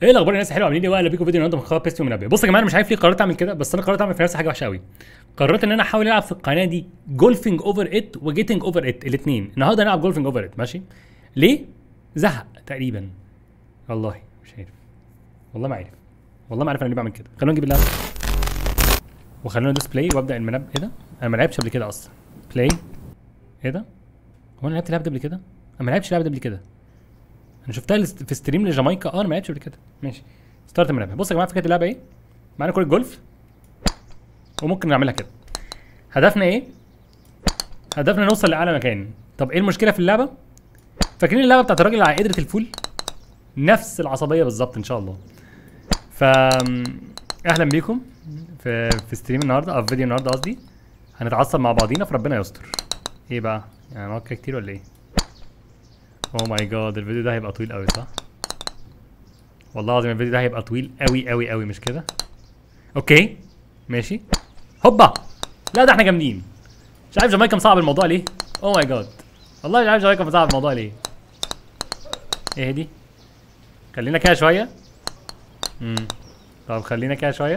ايه الاخبار الناس حلوه عاملين ايه واهلا بيكم فيديو النهارده من قناه بيستي ومنبه بص يا جماعه انا مش عارف ليه قررت اعمل كده بس انا قررت اعمل في نفسي حاجه وحشه قوي قررت ان انا احاول العب في القناه دي جولفينج اوفر ات وجيتنج اوفر ات الاثنين النهارده هنلعب جولفينج اوفر ات ماشي ليه زهق تقريبا والله مش عارف والله ما عارف والله ما عارف انا ليه بعمل كده خلونا نجيب اللعبه وخلونا ندوس بلاي وابدا المنبه ايه ده انا ما لعبتش قبل كده اصلا بلاي ايه ده هو انا لعبت اللعبه دي قبل كده انا ما لعبتش اللعبه دي قبل كده انا شفتها لست- في ستريم لجامايكا اه انا ما لعبتش قبل كده ماشي ستارت المنبه بص يا جماعه فكره اللعبه ايه معانا كره جولف وممكن نعملها كده هدفنا ايه هدفنا نوصل لاعلى مكان طب ايه المشكله في اللعبه فاكرين اللعبه بتاعت الراجل على قدره الفول نفس العصبيه بالظبط ان شاء الله ف اهلا بيكم في في ستريم النهارده او في فيديو النهارده قصدي هنتعصب مع بعضينا فربنا يستر ايه بقى يعني موقع كتير ولا ايه اوه ماي جاد الفيديو ده هيبقى طويل قوي صح والله العظيم الفيديو ده هيبقى طويل قوي قوي قوي مش كده اوكي ماشي هوبا لا ده احنا جامدين مش عارف جامايكا مصعب الموضوع ليه اوه ماي جاد والله مش عارف جامايكا مصعب الموضوع ليه ايه دي خلينا كده شويه امم طب خلينا كده شويه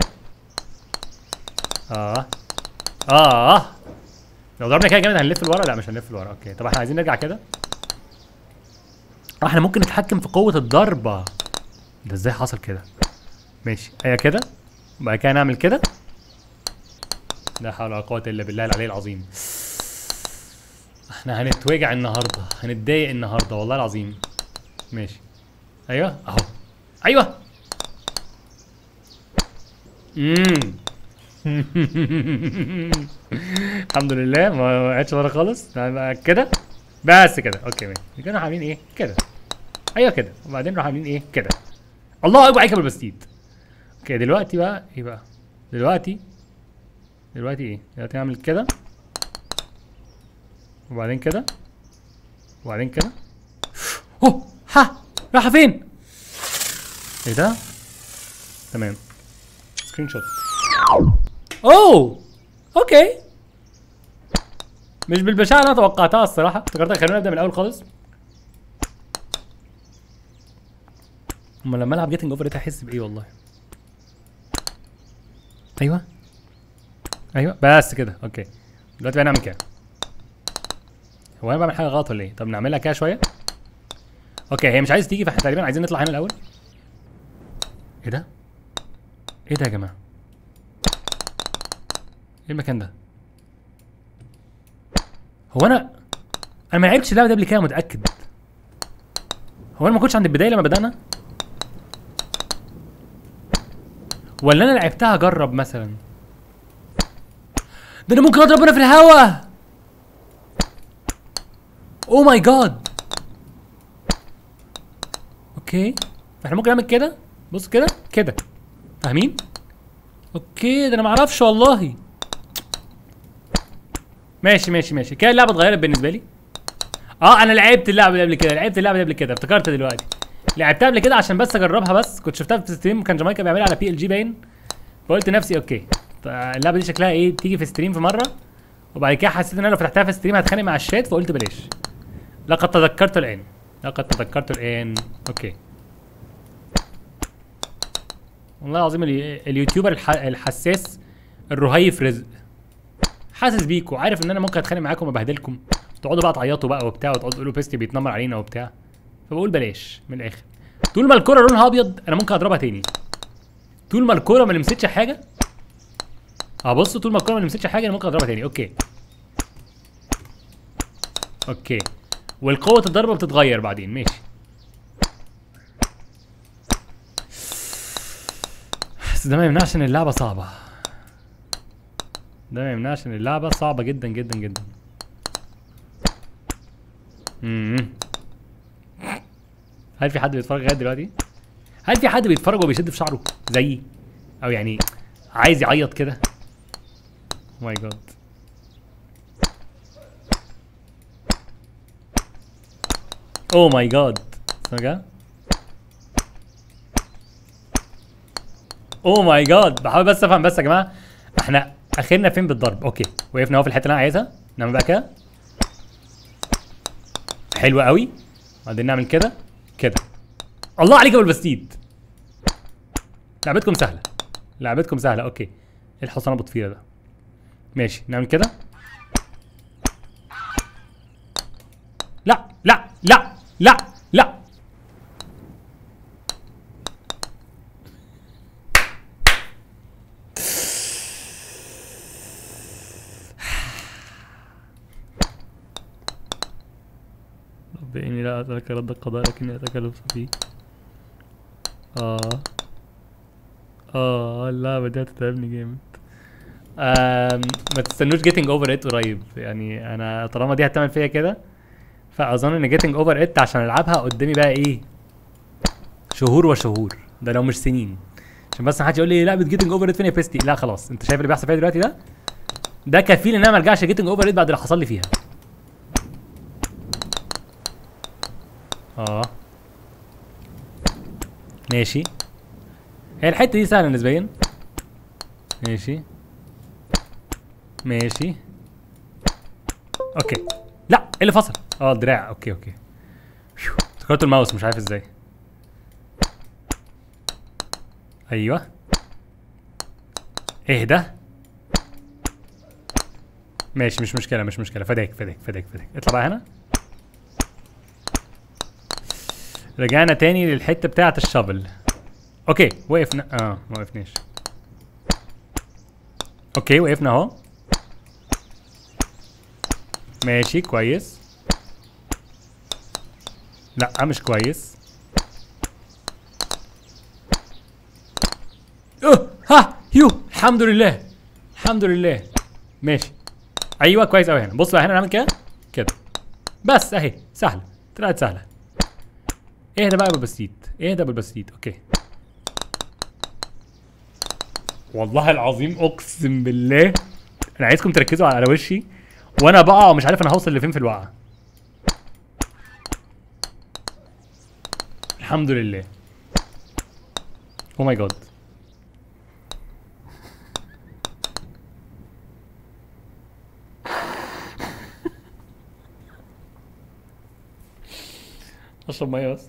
اه اه لو ضربنا كده جامد هنلف لورا لا مش هنلف لورا اوكي طب احنا عايزين نرجع كده آه، احنا ممكن نتحكم في قوه الضربه ده ازاي حصل كده ماشي هي كده وبعد كده نعمل كده لا حول ولا قوه الا بالله العلي العظيم احنا هنتوجع النهارده هنتضايق النهارده والله العظيم ماشي ايوه اهو ايوه امم الحمد لله ما وقعتش ورا خالص بقى كده بس كده اوكي ماشي كانوا عاملين ايه كده ايوه كده وبعدين راحوا عاملين ايه كده الله اكبر عليك يا بالبستيد اوكي دلوقتي بقى ايه بقى دلوقتي دلوقتي ايه دلوقتي نعمل كده وبعدين كده وبعدين كده اوه ها راح فين ايه ده تمام سكرين شوت اوه اوكي مش بالبشاعة اللي انا توقعتها الصراحة افتكرت خلينا نبدأ من الأول خالص أما لما ألعب جيتنج أوفر هحس بإيه والله أيوه أيوه بس كده أوكي دلوقتي بقى نعمل كده هو أنا بعمل حاجة غلط ولا إيه؟ طب نعملها كده شوية أوكي هي مش عايز تيجي فاحنا تقريبا عايزين نطلع هنا الأول إيه ده؟ إيه ده يا جماعة؟ ايه المكان ده؟ هو انا انا ما لعبتش اللعبه دي قبل كده متاكد هو انا ما كنتش عند البدايه لما بدانا ولا انا لعبتها اجرب مثلا ده انا ممكن اضرب انا في الهوا او ماي جاد اوكي فاحنا ممكن نعمل كده بص كده كده فاهمين اوكي ده انا ما اعرفش والله ماشي ماشي ماشي كده اللعبه اتغيرت بالنسبه لي اه انا لعبت اللعبه دي قبل كده لعبت اللعبه دي قبل كده افتكرت دلوقتي لعبتها قبل كده عشان بس اجربها بس كنت شفتها في ستريم كان جامايكا بيعملها على بي ال جي باين فقلت لنفسي اوكي اللعبه دي شكلها ايه تيجي في ستريم في مره وبعد كده حسيت ان انا لو فتحتها في ستريم هتخانق مع الشات فقلت بلاش لقد تذكرت الان لقد تذكرت الان اوكي والله العظيم اليو- اليوتيوبر الح... الحساس الرهيف رزق حاسس بيكوا عارف ان انا ممكن اتخانق معاكم وابهدلكم تقعدوا بقى تعيطوا بقى وبتاع وتقعدوا تقولوا بيستي بيتنمر علينا وبتاع فبقول بلاش من الاخر طول ما الكرة لونها ابيض انا ممكن اضربها تاني طول ما الكرة ما لمستش حاجة اه بصوا طول ما الكرة ما لمستش حاجة انا ممكن اضربها تاني اوكي اوكي والقوة الضربة بتتغير بعدين ماشي بس ده ما يمنعش ان اللعبة صعبة ده ما يمنعش ان اللعبة صعبة جدا جدا جدا امم هل في حد بيتفرج لغاية دلوقتي؟ هل في حد بيتفرج وبيشد في شعره زيي؟ او يعني عايز يعيط كده؟ ماي جاد اوه ماي جاد استنى اوه ماي جاد بحاول بس افهم بس يا جماعه احنا اخرنا فين بالضرب اوكي وقفنا اهو في الحته اللي انا عايزها نعمل بقى كده حلو قوي بعدين نعمل كده كده الله عليك يا ابو البستيد لعبتكم سهله لعبتكم سهله اوكي ايه الحصان ابو طفيره ده ماشي نعمل كده لا لا لا لا لا رب إني لا أترك رد القضاء لكني أتكلف فيه آه آه اللعبة دي هتتعبني جامد آم، ما تستنوش جيتنج اوفر ات قريب يعني انا طالما دي هتعمل فيا كده فاظن ان جيتنج اوفر ات عشان العبها قدامي بقى ايه شهور وشهور ده لو مش سنين عشان بس محدش يقول لي لعبه جيتنج اوفر ات فين يا بيستي لا خلاص انت شايف اللي بيحصل فيا دلوقتي ده ده كفيل ان انا ما ارجعش جيتنج اوفر ات بعد اللي حصل لي فيها اه ماشي هي الحته دي سهله نسبيا ماشي ماشي اوكي لا ايه اللي فصل اه الدراع اوكي اوكي فيو. افتكرت الماوس مش عارف ازاي ايوه ايه ده ماشي مش مشكله مش مشكله فداك فداك فداك فداك اطلع بقى هنا رجعنا تاني للحته بتاعه الشابل اوكي وقفنا اه ما وقفناش اوكي وقفنا اهو ماشي كويس لا مش كويس اوه ها يو الحمد لله الحمد لله ماشي ايوه كويس قوي هنا بص بقى هنا نعمل كده كده بس اهي سهله طلعت سهله اهدى بقى بالبسيط اهدى بالبسيط اوكي والله العظيم اقسم بالله انا عايزكم تركزوا على وشي وانا بقع ومش عارف انا هوصل لفين في الوقعه الحمد لله او ماي جاد اشرب ميه بس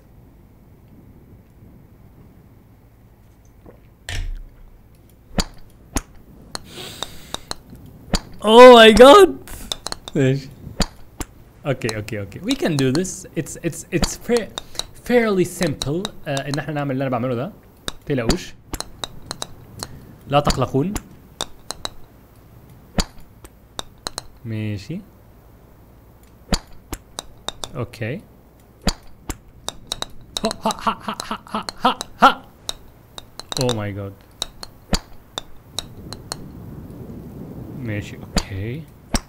Oh my god ماشي اوكي اوكي اوكي we can do this it's it's it's fair, fairly simple uh, ان احنا نعمل اللي انا بعمله ده تقلقوش لا تقلقون ماشي اوكي ها ها ها ها ها ها ها او ماي جاد ماشي اوكي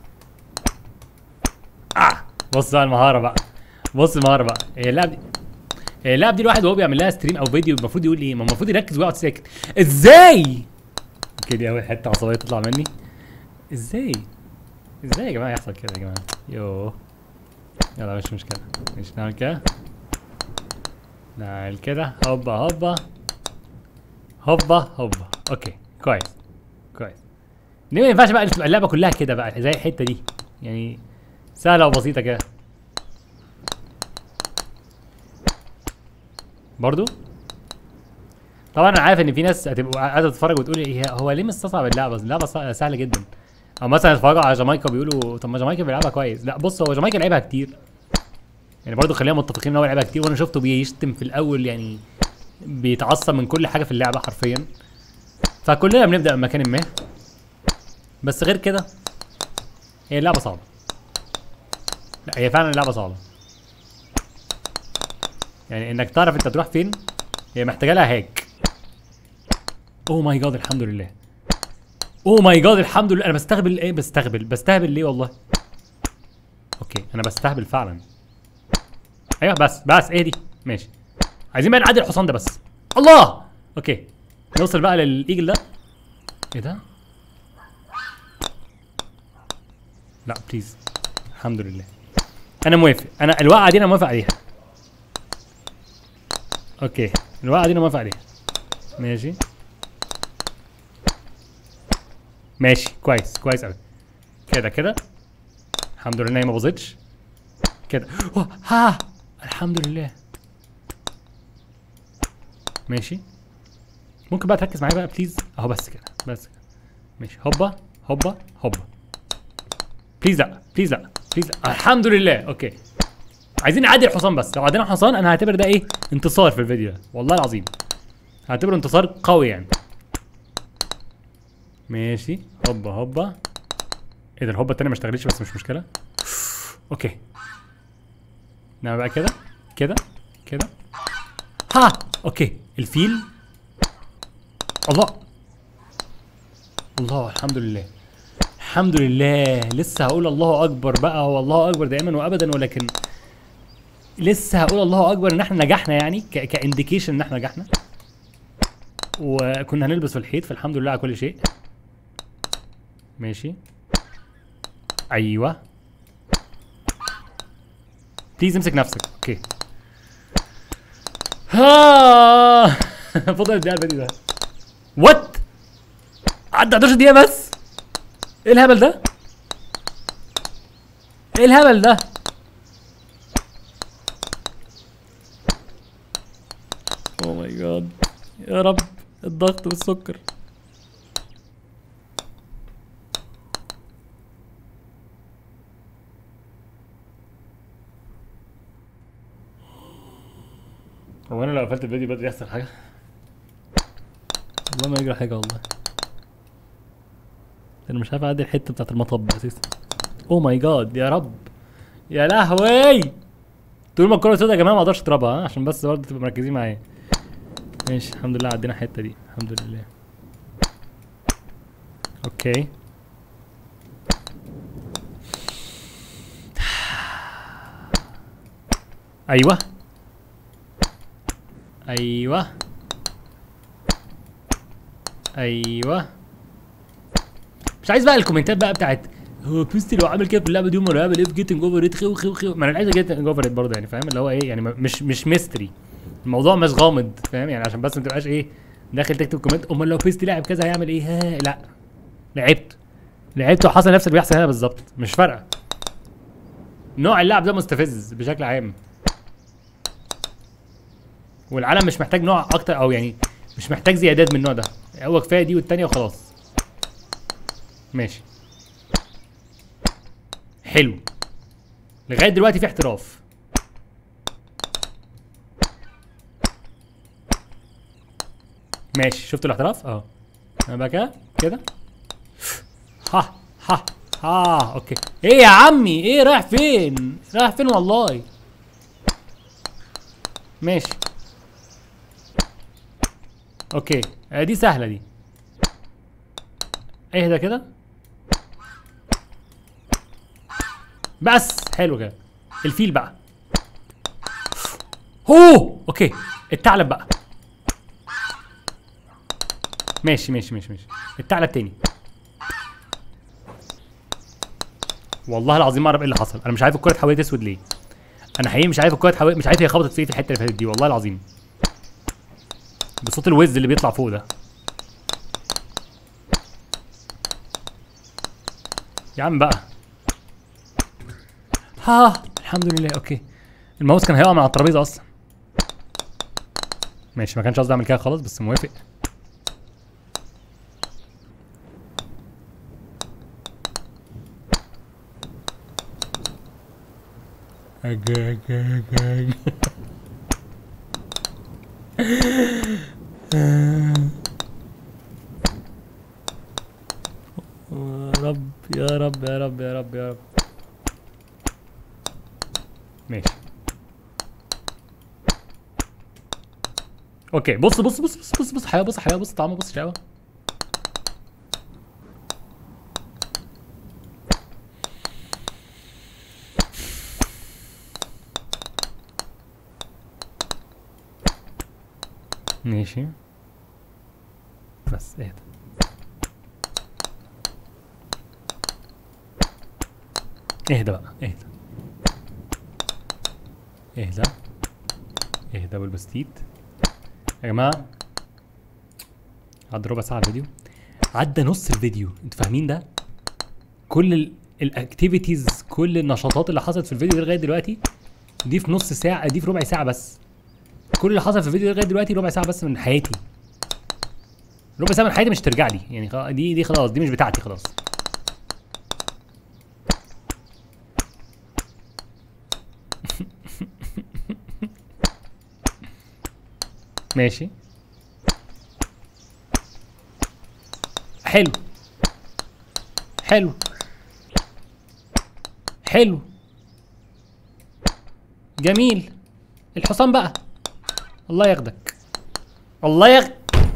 اه بص بقى المهاره بقى بص المهاره بقى هي اللعبه دي هي اللعبه دي الواحد وهو بيعمل لها ستريم او فيديو المفروض يقول ايه ما هو المفروض يركز ويقعد ساكت ازاي اوكي دي اول حته عصبيه تطلع مني ازاي ازاي يا جماعه يحصل كده يا جماعه يوه يلا مش مشكله مش نعمل كده نعمل كده هوبا هوبا هوبا هوبا اوكي كويس كويس ليه ما ينفعش بقى تبقى اللعبه كلها كده بقى زي الحته دي يعني سهله وبسيطه كده برضو طبعا انا عارف ان في ناس هتبقى قاعده تتفرج وتقول ايه هو ليه مستصعب اللعبه اللعبه صع- سهله جدا او مثلا يتفرجوا على جامايكا بيقولوا طب ما جامايكا بيلعبها كويس لا بص هو جامايكا لعبها كتير يعني برضو خلينا متفقين ان هو لعبها كتير وانا شفته بيشتم في الاول يعني بيتعصب من كل حاجه في اللعبه حرفيا فكلنا بنبدا من مكان ما بس غير كده هي اللعبه صعبه لا هي فعلا اللعبه صعبه يعني انك تعرف انت تروح فين هي محتاجه لها هاك اوه ماي جاد الحمد لله اوه ماي جاد الحمد لله انا بستهبل ايه بستهبل بستهبل ليه والله اوكي انا بستهبل فعلا ايوه بس بس ايه دي ماشي عايزين بقى نعدي الحصان ده بس الله اوكي نوصل بقى للايجل ده ايه ده لا بليز الحمد لله انا موافق انا الوقعه دي انا موافق عليها اوكي الوقعه دي انا موافق عليها ماشي ماشي كويس كويس قوي كده كده الحمد لله إن هي ما باظتش كده أوه، ها الحمد لله ماشي ممكن بقى تركز معايا بقى بليز اهو بس كده بس كده ماشي هوبا هوبا هوبا بليز لا بليز لا بليز لا الحمد لله اوكي عايزين نعدي الحصان بس لو عدينا الحصان انا هعتبر ده ايه انتصار في الفيديو ده والله العظيم هعتبره انتصار قوي يعني ماشي هوبا هوبا ايه ده الهوبا التانية ما اشتغلتش بس مش مشكلة اوكي نعمل بقى كده كده كده ها اوكي الفيل الله الله الحمد لله الحمد لله لسه هقول الله اكبر بقى والله اكبر دائما وابدا ولكن لسه هقول الله اكبر ان احنا نجحنا يعني كانديكيشن ان احنا نجحنا وكنا هنلبس في الحيط فالحمد لله على كل شيء ماشي ايوه بليز امسك نفسك اوكي ها فضل قد ايه على الفيديو ده وات عدى 11 دقيقة بس ايه الهبل ده؟ ايه الهبل ده؟ اوه ماي جاد يا رب الضغط والسكر هو انا لو قفلت الفيديو بدري يحصل حاجه والله ما يجرى حاجه والله انا مش عارف اعدي الحته بتاعت المطب اساسا اوه ماي جاد يا رب يا لهوي طول ما الكوره سوداء يا جماعه ما اقدرش اضربها ها؟ عشان بس برضه تبقوا مركزين معايا ماشي الحمد لله عدينا الحته دي الحمد لله اوكي ايوه ايوه ايوه مش عايز بقى الكومنتات بقى بتاعت هو بيستي لو عامل كده في اللعبه دي امال هيعمل ايه في جيتنج اوفر ريت خيو خيو خيو ما انا عايز جيتنج اوفر ريت برضه يعني فاهم اللي هو ايه يعني مش مش ميستري الموضوع مش غامض فاهم يعني عشان بس ما تبقاش ايه داخل تكتب كومنت امال لو بيستي لعب كذا هيعمل ايه ها لا لعبت لعبت وحصل نفس اللي بيحصل هنا بالظبط مش فارقه نوع اللعب ده مستفز بشكل عام والعالم مش محتاج نوع اكتر او يعني مش محتاج زيادات من النوع ده هو كفايه دي والتانيه وخلاص ماشي حلو لغايه دلوقتي في احتراف ماشي شفتوا الاحتراف اه انا بقى كده كده ها ها ها اوكي ايه يا عمي ايه رايح فين رايح فين والله ماشي اوكي آه دي سهله دي اهدى كده بس حلو كده الفيل بقى هو اوكي الثعلب بقى ماشي ماشي ماشي ماشي الثعلب تاني والله العظيم ما اعرف ايه اللي حصل انا مش عارف الكوره اتحولت اسود ليه انا حقيقي مش عارف الكوره اتحولت مش عارف هي خبطت في ايه في الحته اللي فاتت دي والله العظيم بصوت الوز اللي بيطلع فوق ده يا عم بقى ها الحمد لله اوكي الماوس كان هيقع من على الترابيزه اصلا ماشي ما كانش قصدي اعمل كده خالص بس موافق أجا أجا أجا يا رب يا رب يا رب يا رب يا رب ماشي اوكي بص بص بص بص بص بص حيوان بص حيوان بص طعمه بص شقاوة ماشي بس اهدى اهدى بقى اهدى اهدى اهدى بالبستيت يا جماعة عدى ربع ساعة الفيديو عدى نص الفيديو انتوا فاهمين ده؟ كل الاكتيفيتيز كل النشاطات اللي حصلت في الفيديو ده لغاية دلوقتي دي في نص ساعة دي في ربع ساعة بس كل اللي حصل في الفيديو ده لغاية دلوقتي ربع ساعة بس من حياتي ربع ساعه من حياتي مش ترجع لي يعني خلاص- دي دي خلاص دي مش بتاعتي خلاص ماشي حلو حلو حلو جميل الحصان بقى الله ياخدك الله ياخد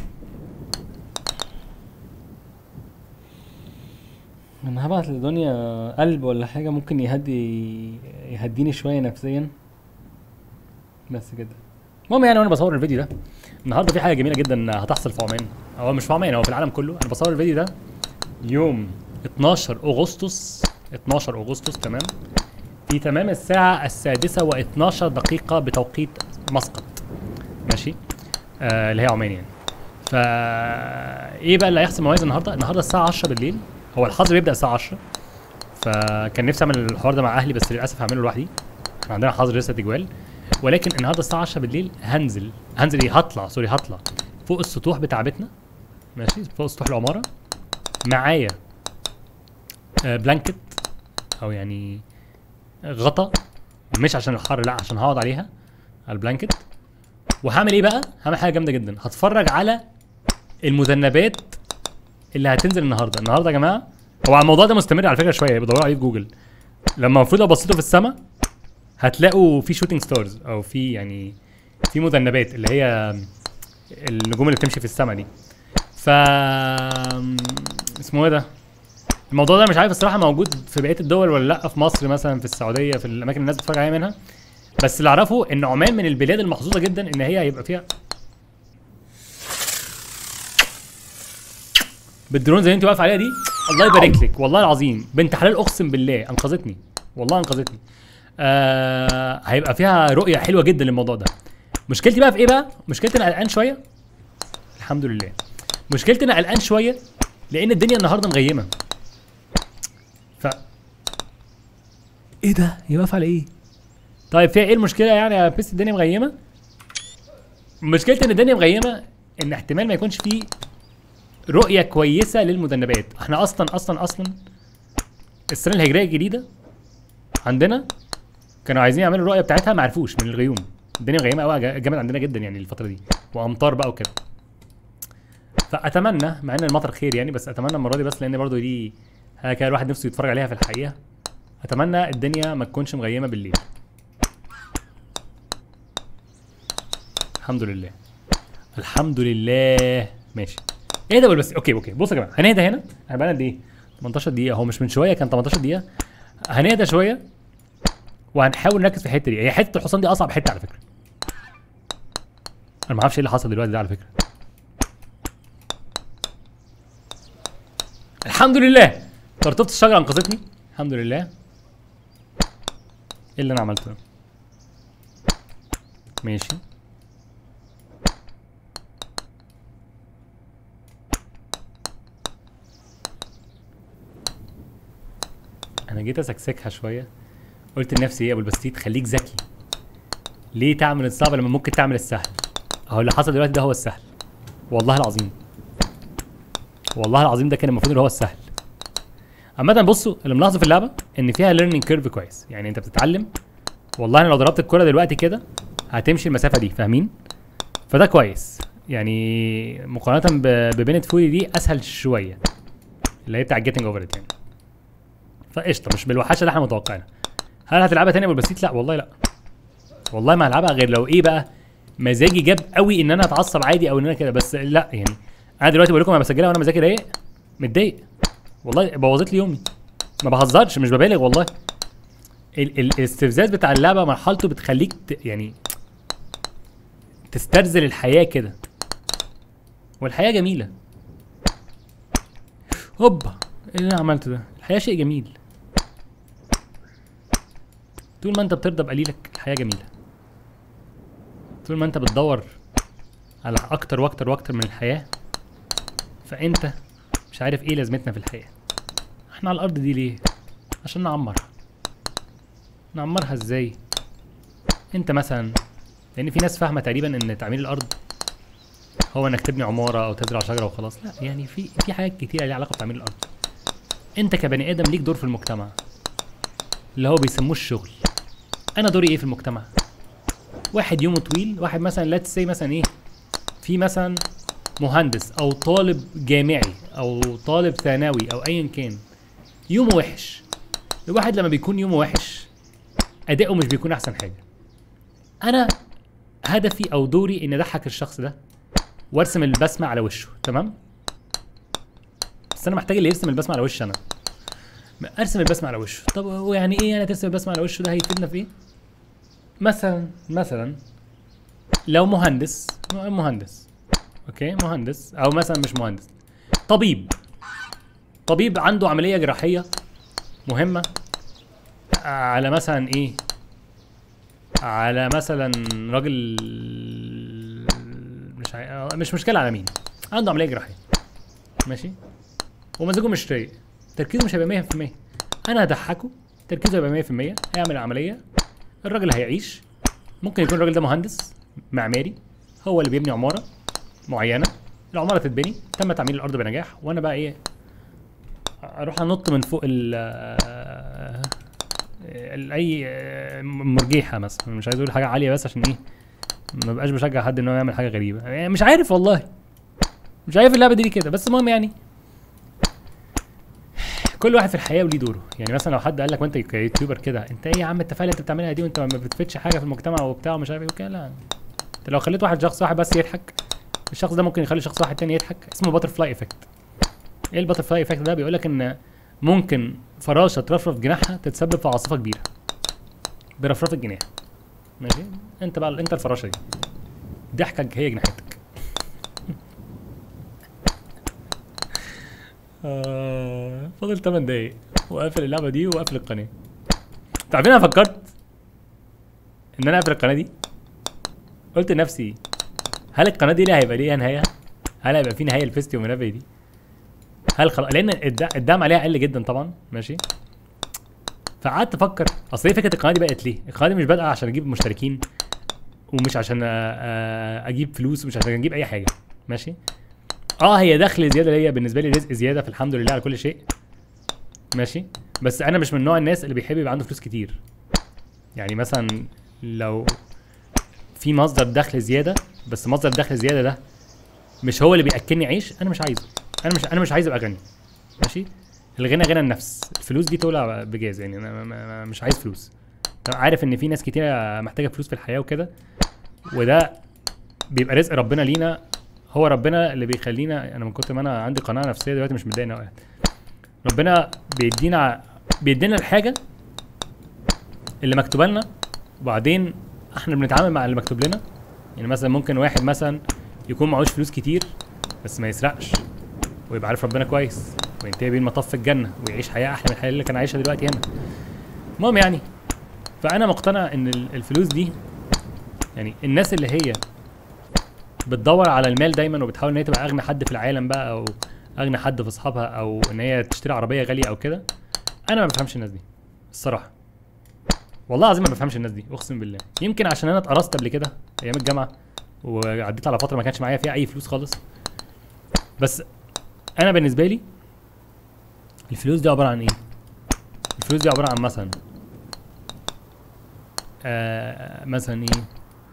انا هبعت لدنيا قلب ولا حاجه ممكن يهدي يهديني شويه نفسيا بس كده المهم يعني وانا بصور الفيديو ده النهارده في حاجه جميله جدا هتحصل في عمان هو مش في عمان هو في العالم كله انا بصور الفيديو ده يوم 12 اغسطس 12 اغسطس تمام في تمام الساعه السادسة و12 دقيقه بتوقيت مسقط ماشي آه اللي هي عمان يعني فا ايه بقى اللي هيحصل مميز النهارده النهارده الساعه 10 بالليل هو الحظر بيبدا الساعه 10 فكان نفسي اعمل الحوار ده مع اهلي بس للاسف هعمله لوحدي احنا عندنا حظر لسه تجوال ولكن النهارده الساعه 10 بالليل هنزل هنزل ايه هطلع سوري هطلع فوق السطوح بتاع بيتنا ماشي فوق سطوح العماره معايا آه بلانكت او يعني غطا مش عشان الحر لا عشان هقعد عليها على البلانكت وهعمل ايه بقى هعمل حاجه جامده جدا هتفرج على المذنبات اللي هتنزل النهارده النهارده يا جماعه هو الموضوع ده مستمر على فكره شويه بدوروا عليه في جوجل لما المفروض لو بصيتوا في السماء هتلاقوا في شوتينج ستارز او في يعني في مذنبات اللي هي النجوم اللي بتمشي في السماء دي ف اسمه ايه ده الموضوع ده مش عارف الصراحه موجود في بقيه الدول ولا لا في مصر مثلا في السعوديه في الاماكن اللي الناس بتتفرج عليها منها بس اللي اعرفه ان عمان من البلاد المحظوظه جدا ان هي هيبقى فيها بالدرون زي اللي انت واقف عليها دي الله يبارك لك والله العظيم بنت حلال اقسم بالله انقذتني والله انقذتني آه هيبقى فيها رؤيه حلوه جدا للموضوع ده مشكلتي بقى في ايه بقى مشكلتي انا قلقان شويه الحمد لله مشكلتي انا قلقان شويه لان الدنيا النهارده مغيمه ف ايه ده هي واقفه على ايه طيب فيها ايه المشكله يعني يا بيس الدنيا مغيمه مشكلتي ان الدنيا مغيمه ان احتمال ما يكونش فيه رؤيه كويسه للمذنبات احنا اصلا اصلا اصلا السنه الهجريه الجديده عندنا كانوا عايزين يعملوا الرؤيه بتاعتها ما عرفوش من الغيوم الدنيا مغيمه قوي جامد عندنا جدا يعني الفتره دي وامطار بقى وكده فاتمنى مع ان المطر خير يعني بس اتمنى المره دي بس لان برضو دي حاجه كده الواحد نفسه يتفرج عليها في الحقيقه اتمنى الدنيا ما تكونش مغيمه بالليل الحمد لله الحمد لله ماشي ايه ده بس اوكي اوكي بصوا يا جماعه هنهدى هنا احنا بقالنا قد ايه 18 دقيقه هو مش من شويه كان 18 دقيقه هنهدى شويه وهنحاول نركز في الحته دي هي حته الحصان دي اصعب حته على فكره انا ما اعرفش ايه اللي حصل دلوقتي ده على فكره الحمد لله ترتبط الشجره انقذتني الحمد لله ايه اللي انا عملته ده ماشي انا جيت اسكسكها شويه قلت لنفسي ايه يا ابو البستيت خليك ذكي ليه تعمل الصعب لما ممكن تعمل السهل اهو اللي حصل دلوقتي ده هو السهل والله العظيم والله العظيم ده كان المفروض اللي هو السهل عامة بصوا اللي ملاحظه في اللعبة ان فيها ليرنينج كيرف كويس يعني انت بتتعلم والله انا لو ضربت الكرة دلوقتي كده هتمشي المسافة دي فاهمين؟ فده كويس يعني مقارنة ب- ببنت فولي دي اسهل شوية اللي هي بتاع جيتنج اوفر يعني فقشطة مش بالوحشة اللي احنا متوقعينها هل هتلعبها تاني بالبسيط؟ لا والله لا والله ما هلعبها غير لو ايه بقى مزاجي جاب قوي ان انا اتعصب عادي او ان انا كده بس لا يعني انا دلوقتي بقول لكم انا بسجلها وانا مزاجي رايق متضايق والله بوظت لي يومي ما بهزرش مش ببالغ والله ال- ال- الاستفزاز بتاع اللعبه مرحلته بتخليك ت... يعني تسترزل الحياه كده والحياه جميله هوبا ايه اللي انا عملته ده الحياه شيء جميل طول ما انت بترضى بقليلك الحياه جميله طول ما انت بتدور على اكتر واكتر واكتر من الحياه فانت مش عارف ايه لازمتنا في الحياه احنا على الارض دي ليه عشان نعمرها نعمرها ازاي انت مثلا لان في ناس فاهمه تقريبا ان تعمير الارض هو انك تبني عماره او تزرع شجره وخلاص لا يعني في في حاجات كتيره ليها علاقه بتعمير الارض انت كبني ادم ليك دور في المجتمع اللي هو بيسموه الشغل انا دوري ايه في المجتمع واحد يومه طويل واحد مثلا لا سي مثلا ايه في مثلا مهندس او طالب جامعي او طالب ثانوي او ايا كان يومه وحش الواحد لما بيكون يومه وحش اداؤه مش بيكون احسن حاجه انا هدفي او دوري ان اضحك الشخص ده وارسم البسمه على وشه تمام بس انا محتاج اللي يرسم البسمه على وشي انا ارسم البسمه على وشه طب هو يعني ايه انا ترسم البسمه على وشه ده هيفيدنا في ايه مثلا مثلا لو مهندس مهندس اوكي مهندس او مثلا مش مهندس طبيب طبيب عنده عمليه جراحيه مهمه على مثلا ايه على مثلا راجل مش عاي... مش مشكله على مين عنده عمليه جراحيه ماشي ومزاجه مش رايق تركيزه مش هيبقى 100% انا هضحكه تركيزه هيبقى 100% هيعمل العمليه الراجل هيعيش ممكن يكون الراجل ده مهندس معماري هو اللي بيبني عماره معينه العماره تتبني تم تعمير الارض بنجاح وانا بقى ايه اروح انط من فوق ال ال- اي مرجيحه مثلا مش عايز اقول حاجه عاليه بس عشان ايه ما بقاش بشجع حد ان هو يعمل حاجه غريبه يعني مش عارف والله مش عارف اللعبه دي ليه كده بس المهم يعني كل واحد في الحياه وليه دوره يعني مثلا لو حد قال لك وانت كيوتيوبر كده انت ايه يا عم التفاهه اللي انت بتعملها دي وانت ما بتفيدش حاجه في المجتمع وبتاع ومش عارف ايه وكده لا انت لو خليت واحد شخص واحد بس يضحك الشخص ده ممكن يخلي شخص واحد تاني يضحك اسمه باتر فلاي افكت ايه الباتر فلاي افكت ده بيقول لك ان ممكن فراشه ترفرف جناحها تتسبب في عاصفه كبيره برفرفه الجناح ماشي انت بقى انت الفراشه دي ضحكك هي جناحتك آه فاضل 8 دقايق واقفل اللعبه دي واقفل القناه انتوا عارفين انا فكرت ان انا اقفل القناه دي قلت لنفسي هل القناه دي ليها هيبقى ليها نهايه هل هيبقى في نهايه لفيستي ومنابي دي هل خلاص لان الد- الدعم عليها قل جدا طبعا ماشي فقعدت افكر اصل ايه فكره القناه دي بقت ليه القناه دي مش بادئه عشان اجيب مشتركين ومش عشان أ- أ- اجيب فلوس ومش عشان اجيب اي حاجه ماشي اه هي دخل زياده ليا بالنسبه لي رزق زياده فالحمد لله على كل شيء ماشي بس انا مش من نوع الناس اللي بيحب يبقى عنده فلوس كتير يعني مثلا لو في مصدر دخل زياده بس مصدر دخل زياده ده مش هو اللي بياكلني عيش انا مش عايزه انا مش انا مش عايز ابقى غني ماشي الغنى غنى النفس الفلوس دي تولع بجاز يعني انا ما- ما- مش عايز فلوس أنا عارف ان في ناس كتير محتاجه فلوس في الحياه وكده وده بيبقى رزق ربنا لينا هو ربنا اللي بيخلينا انا من كتر ما انا عندي قناعه نفسيه دلوقتي مش متضايق إني قاعد ربنا بيدينا بيدينا الحاجه اللي مكتوبه لنا وبعدين احنا بنتعامل مع اللي مكتوب لنا يعني مثلا ممكن واحد مثلا يكون معهوش فلوس كتير بس ما يسرقش ويبقى عارف ربنا كويس وينتهي بيه المطاف في الجنه ويعيش حياه احلى من الحياه اللي كان عايشها دلوقتي هنا المهم يعني فانا مقتنع ان ال- الفلوس دي يعني الناس اللي هي بتدور على المال دايما وبتحاول ان هي تبقى اغنى حد في العالم بقى او اغنى حد في اصحابها او ان هي تشتري عربيه غاليه او كده انا ما بفهمش الناس دي الصراحه والله العظيم ما بفهمش الناس دي اقسم بالله يمكن عشان انا اتقرصت قبل كده ايام الجامعه وعديت على فتره ما كانش معايا فيها اي فلوس خالص بس انا بالنسبه لي الفلوس دي عباره عن ايه الفلوس دي عباره عن مثلا آه مثلا ايه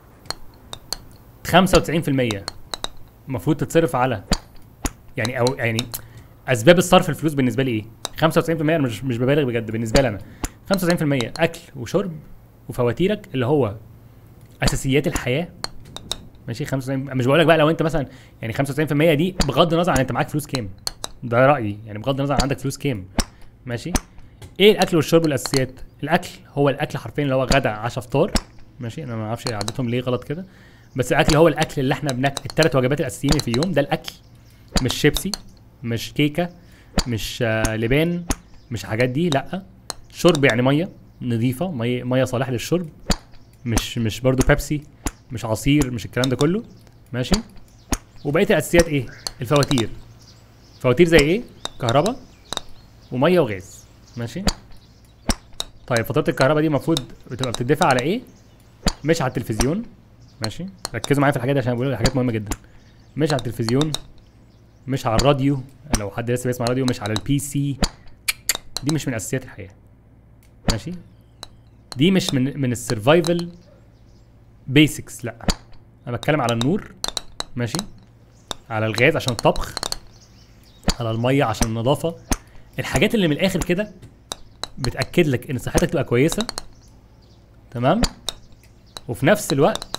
95% المفروض تتصرف على يعني او يعني اسباب الصرف الفلوس بالنسبه لي ايه 95% انا مش مش ببالغ بجد بالنسبه لي انا 95% اكل وشرب وفواتيرك اللي هو اساسيات الحياه ماشي 95 مش بقول لك بقى لو انت مثلا يعني 95% دي بغض النظر عن انت معاك فلوس كام ده رايي يعني بغض النظر عن عندك فلوس كام ماشي ايه الاكل والشرب والاساسيات الاكل هو الاكل حرفيا اللي هو غدا عشاء فطار ماشي انا ما اعرفش عدتهم ليه غلط كده بس الاكل هو الاكل اللي احنا بناكل الثلاث وجبات الاساسيين اللي في اليوم ده الاكل مش شيبسي مش كيكه مش آه لبان مش حاجات دي لا شرب يعني ميه نظيفه ميه ميه صالحه للشرب مش مش برضو بيبسي مش عصير مش الكلام ده كله ماشي وبقيه الاساسيات ايه الفواتير فواتير زي ايه كهرباء وميه وغاز ماشي طيب فاتوره الكهرباء دي المفروض بتبقى بتدفع على ايه مش على التلفزيون ماشي ركزوا معايا في الحاجات دي عشان بقول حاجات مهمه جدا مش على التلفزيون مش على الراديو لو حد لسه بيسمع راديو مش على البي سي دي مش من اساسيات الحياه ماشي دي مش من من السرفايفل بيسكس لا انا بتكلم على النور ماشي على الغاز عشان الطبخ على الميه عشان النظافه الحاجات اللي من الاخر كده بتاكد لك ان صحتك تبقى كويسه تمام وفي نفس الوقت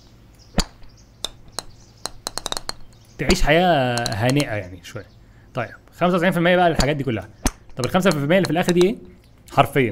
تعيش حياه هانئه يعني شويه طيب 95% بقى للحاجات دي كلها طب ال 5% اللي في الاخر دي ايه حرفيا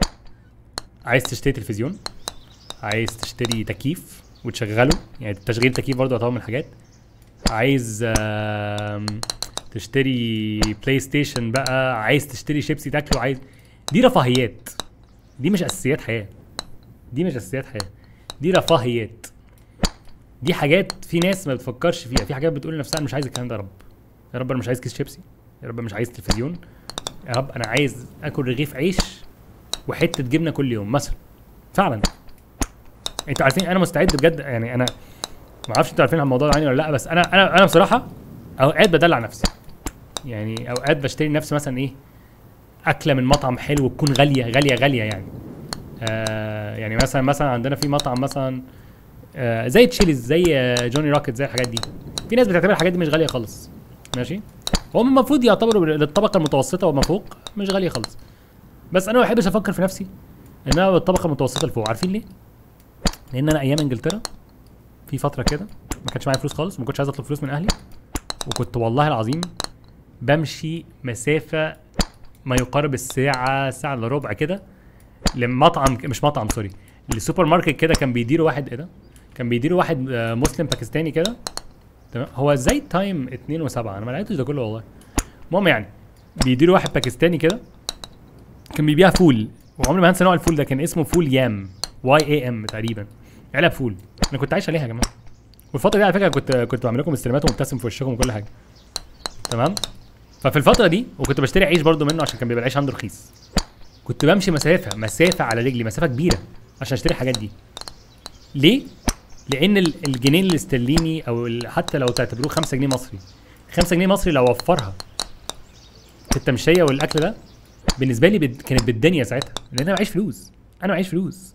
عايز تشتري تلفزيون عايز تشتري تكييف وتشغله يعني تشغيل تكييف برضه يعتبر من الحاجات عايز آم، تشتري بلاي ستيشن بقى عايز تشتري شيبسي تاكله عايز دي رفاهيات دي مش اساسيات حياه دي مش اساسيات حياه دي رفاهيات دي حاجات في ناس ما بتفكرش فيها في حاجات بتقول لنفسها انا مش عايز الكلام ده يا رب يا رب انا مش عايز كيس شيبسي يا رب مش عايز تلفزيون يا رب انا عايز اكل رغيف عيش وحته جبنه كل يوم مثلا فعلا انتوا عارفين انا مستعد بجد يعني انا ما اعرفش انتوا عارفين عن الموضوع ده عني ولا لا بس انا انا انا بصراحه اوقات بدلع نفسي يعني اوقات بشتري لنفسي مثلا ايه اكله من مطعم حلو تكون غاليه غاليه غاليه يعني آه يعني مثلا مثلا عندنا في مطعم مثلا آه زي تشيليز زي آه جوني روكيت زي الحاجات دي في ناس بتعتبر الحاجات دي مش غاليه خالص ماشي هم المفروض يعتبروا للطبقه المتوسطه وما فوق مش غاليه خالص بس انا ما بحبش افكر في نفسي ان انا بالطبقه المتوسطه لفوق عارفين ليه لان انا ايام انجلترا في فتره كده ما كانش معايا فلوس خالص وما كنتش عايز اطلب فلوس من اهلي وكنت والله العظيم بمشي مسافه ما يقارب الساعه ساعه الا ربع كده لمطعم مش مطعم سوري لسوبر ماركت كده كان بيديره واحد ايه ده كان بيديره واحد آه، مسلم باكستاني كده تمام هو ازاي تايم 2 و7 انا ما لقيتش ده كله والله المهم يعني بيديره واحد باكستاني كده كان بيبيع فول وعمري ما هنسى نوع الفول ده كان اسمه فول يام واي اي ام تقريبا علب فول انا كنت عايش عليها يا جماعه والفتره دي على فكره كنت كنت بعمل لكم استلامات ومبتسم في وشكم وكل حاجه تمام ففي الفتره دي وكنت بشتري عيش برضو منه عشان كان بيبقى العيش عنده رخيص كنت بمشي مسافه مسافه على رجلي مسافه كبيره عشان اشتري الحاجات دي ليه لان ال- الجنيه الاسترليني او ال- حتى لو تعتبروه 5 جنيه مصري 5 جنيه مصري لو وفرها في التمشيه والاكل ده بالنسبه لي بد... كانت بالدنيا ساعتها لان انا معيش فلوس انا معيش فلوس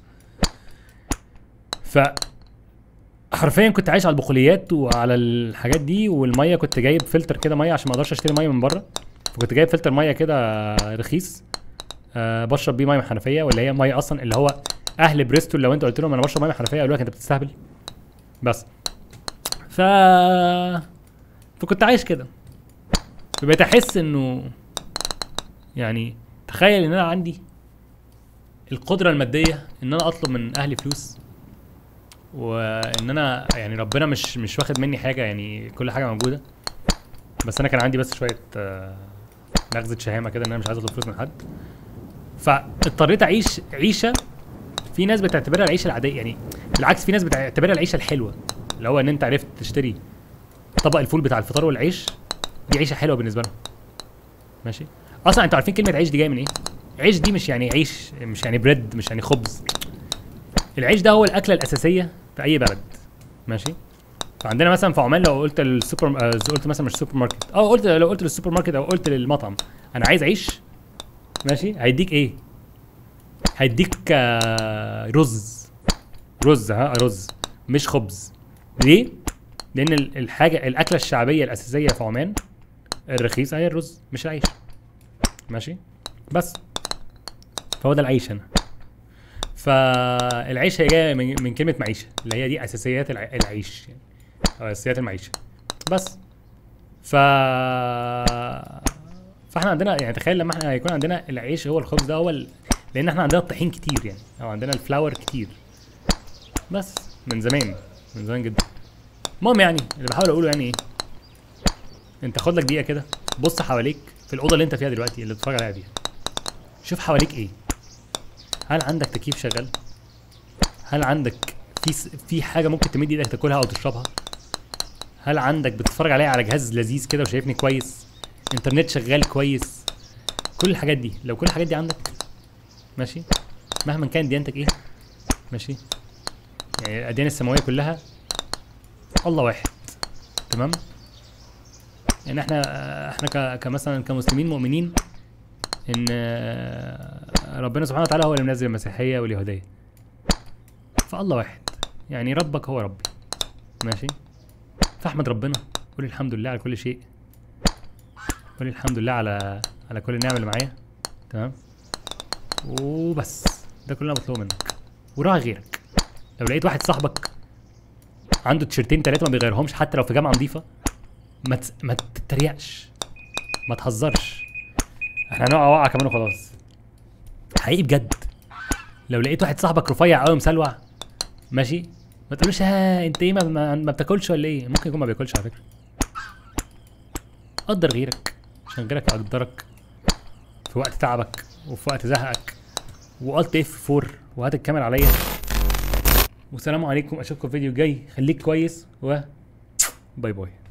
ف حرفيا كنت عايش على البقوليات وعلى الحاجات دي والميه كنت جايب فلتر كده ميه عشان ما اقدرش اشتري ميه من بره فكنت جايب فلتر ميه كده رخيص أه بشرب بيه ميه من الحنفيه واللي هي ميه اصلا اللي هو اهل بريستول لو انت قلت لهم انا بشرب ميه من الحنفيه يقولوا لك انت بتستهبل بس ف فكنت عايش كده فبقيت احس انه يعني تخيل ان انا عندي القدره الماديه ان انا اطلب من اهلي فلوس وان انا يعني ربنا مش مش واخد مني حاجه يعني كل حاجه موجوده بس انا كان عندي بس شويه آه، نغزه شهامه كده ان انا مش عايز اطلب فلوس من حد فاضطريت اعيش عيشه في ناس بتعتبرها العيشه العاديه يعني بالعكس في ناس بتعتبرها العيشه الحلوه اللي هو ان انت عرفت تشتري طبق الفول بتاع الفطار والعيش دي عيشه حلوه بالنسبه لهم ماشي اصلا انتوا عارفين كلمه عيش دي جايه من ايه عيش دي مش يعني عيش مش يعني بريد مش يعني خبز العيش ده هو الاكله الاساسيه في اي بلد ماشي فعندنا مثلا في عمان لو قلت للسوبر آه، قلت مثلا مش سوبر ماركت اه قلت لو قلت للسوبر ماركت او قلت للمطعم انا عايز عيش ماشي هيديك ايه هيديك آه، رز رز ها رز مش خبز ليه لان ال- الحاجه الاكله الشعبيه الاساسيه في عمان الرخيصه هي الرز مش العيش ماشي بس فهو ده العيش هنا فالعيش هي جايه من, من كلمه معيشه اللي هي دي اساسيات الع... العيش يعني او اساسيات المعيشه بس ف فاحنا عندنا يعني تخيل لما احنا هيكون عندنا العيش هو الخبز ده هو ال... لان احنا عندنا الطحين كتير يعني او عندنا الفلاور كتير بس من زمان من زمان جدا المهم يعني اللي بحاول اقوله يعني ايه انت خد لك دقيقه كده بص حواليك في الاوضه اللي انت فيها دلوقتي اللي بتتفرج عليها دي شوف حواليك ايه هل عندك تكييف شغال هل عندك في س... في حاجه ممكن تمد ايدك تاكلها او تشربها هل عندك بتتفرج عليها على جهاز لذيذ كده وشايفني كويس انترنت شغال كويس كل الحاجات دي لو كل الحاجات دي عندك ماشي مهما كان ديانتك ايه ماشي يعني الاديان السماويه كلها الله واحد تمام يعني احنا احنا ك- كمثلا كمسلمين مؤمنين ان آه، ربنا سبحانه وتعالى هو اللي منزل المسيحيه واليهوديه فالله واحد يعني ربك هو ربي ماشي فاحمد ربنا قول الحمد لله على كل شيء قول الحمد لله على على كل النعم اللي معايا تمام وبس ده كل اللي انا بطلبه منك وراعي غيرك لو لقيت واحد صاحبك عنده تيشرتين تلاته ما بيغيرهمش حتى لو في جامعه نظيفه ما تس... ما تتريقش ما تهزرش احنا هنقع وقعه كمان وخلاص حقيقي بجد لو لقيت واحد صاحبك رفيع قوي مسلوع ماشي ما تقولوش ها انت ايه ما, ما, ما بتاكلش ولا ايه ممكن يكون ما بياكلش على فكره قدر غيرك عشان غيرك يقدرك في وقت تعبك وفي وقت زهقك وقلت اف 4 وهات الكاميرا عليا والسلام عليكم اشوفكم في فيديو جاي خليك كويس و باي باي